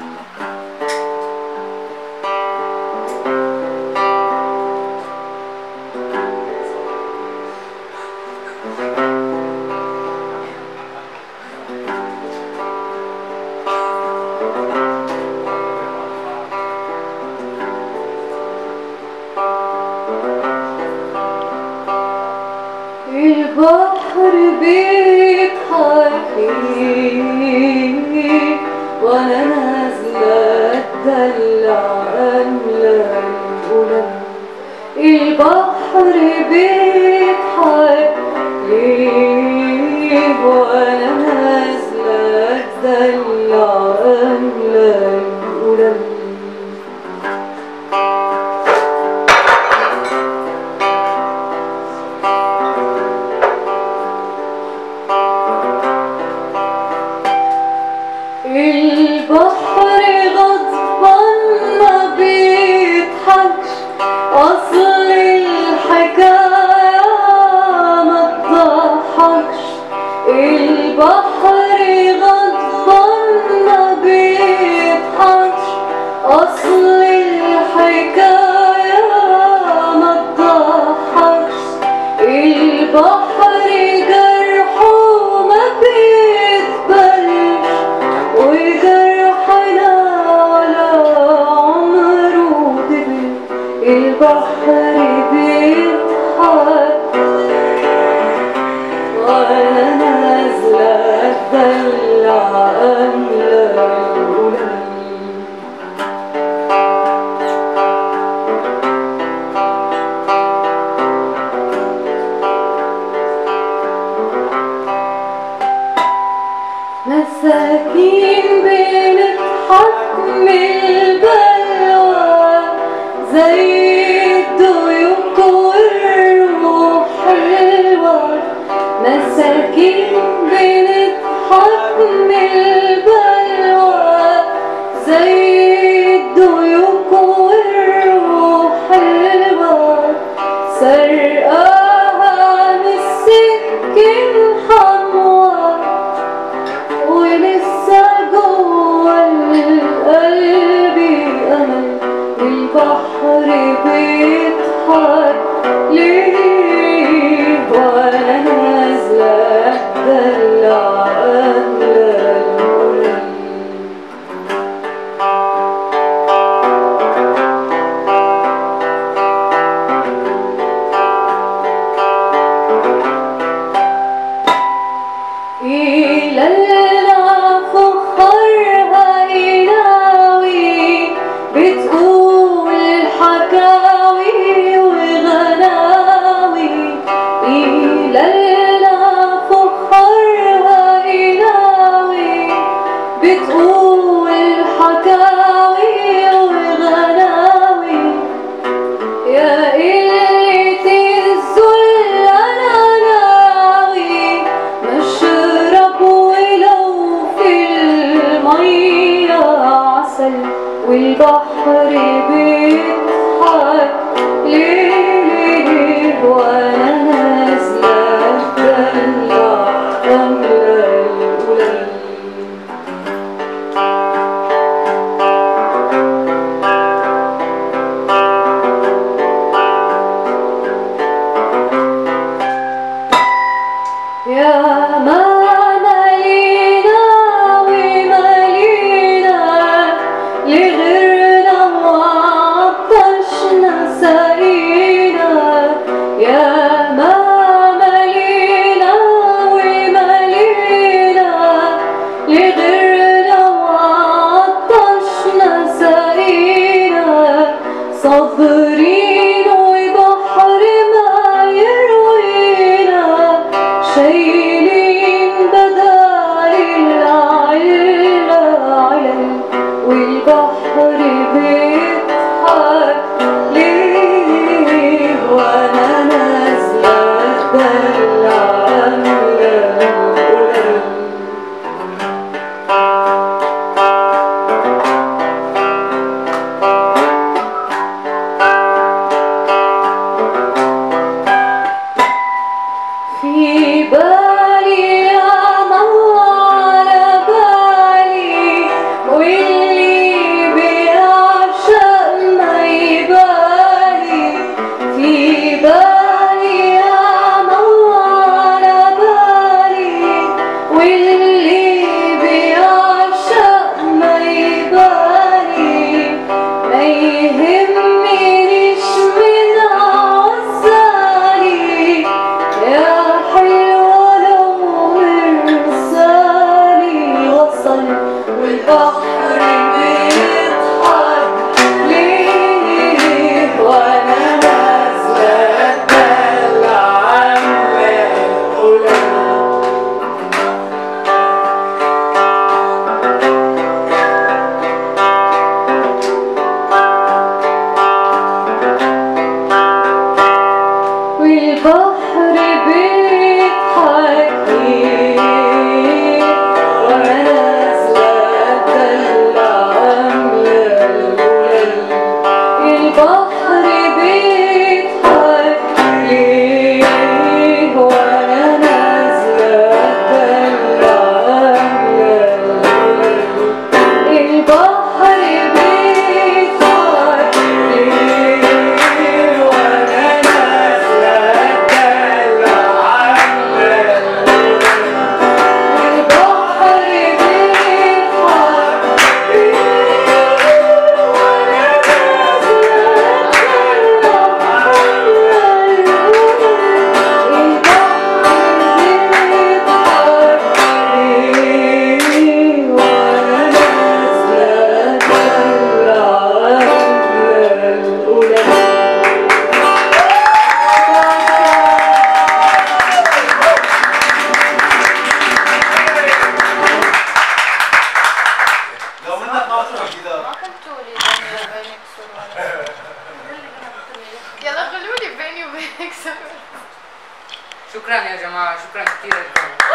البحر بيضحك لي وانا نازله اتدلع املى القلم البحر بيضحك لي وانا نازله اتدلع املى القلم البحر غضبان ما بيضحكش اصل الحكاية ما تضحكش البحر غضبان ما بيضحكش اصل الحكاية ما تضحكش البحر جرحه ما بيتبلش وجرحنا ولا عمره دبل البحر بيضحك وانا نازله اتدلع املى القلم مساكين بنضحك من البلوى زي الضيوف والروح حلوة مساكين بنضحك من البلوى زي الضيوف والروح حلوة سرقاها من السكين حموة ولسه جوه القلب امل البحر بيضحك ليه وانا نازله اتدلع املى القلب إلى فخرها إلاوي بتقول حكاوي وغناوي إلى فخرها إلاوي بتقول حكاوي وغناوي يا قلة الذل أنا ناوي مشرب ولو في المية عسل والبحر بيضحك ليه وأنا نازلة أتدلع أملى القلب يا ما ملينا وملينا لغيرنا وعطشنا سقينا يا ما ملينا وملينا لغيرنا وعطشنا سقينا صابرين وبحر ما يروينا شايلين بدال العلا علل والبحر بيضحك ليه وانا نازله اتدلع املى القلب في بالي يا على بالي واللي بيضحك ليه وانا نازله اتدلع عمال اقولها والبحر بيضحك ليه وانا نازله اتدلع عامله القلل البحر بيضحك ليه وانا نازله اتدلع عامله القلل البحر بيضحك ليه وانا نازله اتدلع عامله البحر بيضحك لو منك ناطر كده ما قلتوا لي بيني وبينك سر يلا قولوا لي بيني وبينك سر شكرا يا جماعة شكرا كثير لكم